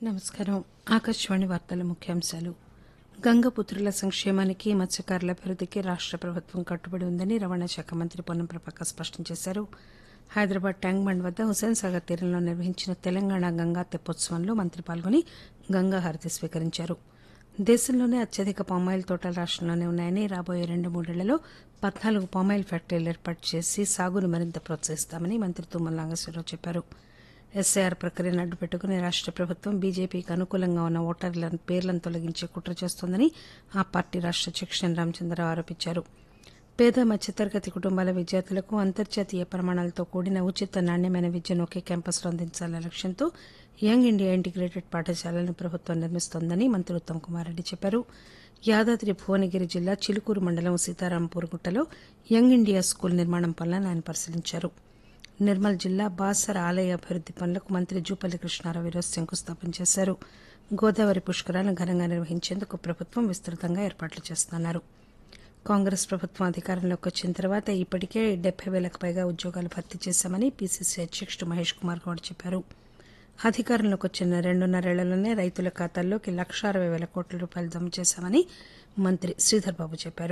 నమస్కారం ఆకాశవాణి వార్తల ముఖ్యాంశాలు గంగపుత్రుల సంక్షేమానికి మత్స్యకారుల అభివృద్దికి రాష్ట ప్రభుత్వం కట్టుబడి ఉందని రవాణా శాఖ మంత్రి పొన్నం ప్రభాకర్ స్పష్టం చేశారు హైదరాబాద్ ట్యాంక్ బండ్ వద్ద హుసేన్ సాగర్ తీరంలో నిర్వహించిన తెలంగాణ గంగా తెప్పోత్సవంలో మంత్రి పాల్గొని గంగా హారతి స్వీకరించారు దేశంలోనే అత్యధిక పామాయిల్ తోటలు రాష్టంలోనే ఉన్నాయని రాబోయే రెండు మూడేళ్లలో పద్నాలుగు పామాయిల్ ఫ్యాక్టరీలు ఏర్పాటు చేసి సాగును మరింత ప్రోత్సహిస్తామని మంత్రి తుమ్మల నాగేశ్వరరావు చెప్పారు ఎస్ఐఆర్ ప్రక్రియను అడ్డుపెట్టుకుని రాష్ట ప్రభుత్వం బీజేపీకి అనుకూలంగా ఉన్న ఓటర్ల పేర్లను తొలగించే కుట్ర చేస్తోందని ఆ పార్టీ రాష్ట అధ్యక్షుడు రామచంద్రరావు ఆరోపించారు పేద మధ్యతరగతి కుటుంబాల విద్యార్థులకు అంతర్జాతీయ ప్రమాణాలతో కూడిన ఉచిత నాణ్యమైన విద్యను ఒకే క్యాంపస్లో అందించాలనే లక్ష్యంతో యంగ్ ఇండియా ఇంటిగ్రేటెడ్ పాఠశాలను ప్రభుత్వం నిర్మిస్తోందని మంత్రి ఉత్తమ్ కుమార్ రెడ్డి చెప్పారు యాదాద్రి భువనగిరి జిల్లా చిలుకూరు మండలం సీతారాంపూర్ గుట్టలో యంగ్ ఇండియా స్కూల్ నిర్మాణం పనులను ఆయన పరిశీలించారు నిర్మల్ జిల్లా బాసర ఆలయ అభివృద్ది పనులకు మంత్రి జూపల్లి కృష్ణారావు ఈరోజు శంకుస్థాపన చేశారు గోదావరి పుష్కరాలను ఘనంగా నిర్వహించేందుకు ప్రభుత్వం విస్తృతంగా ఏర్పాట్లు చేస్తున్నారు కాంగ్రెస్ ప్రభుత్వం అధికారంలోకి వచ్చిన తర్వాత ఇప్పటికే డెబ్బై వేలకు పైగా ఉద్యోగాలు భర్తీ చేశామని పీసీసీ అధ్యక్షుడు మహేష్ కుమార్ గౌడ్ చెప్పారు అధికారంలోకి వచ్చిన రెండున్నరేళ్లలోనే రైతుల ఖాతాల్లోకి లక్ష అరవై వేల కోట్ల రూపాయలు జమ చేశామని మంత్రి శ్రీధర్ బాబు చెప్పారు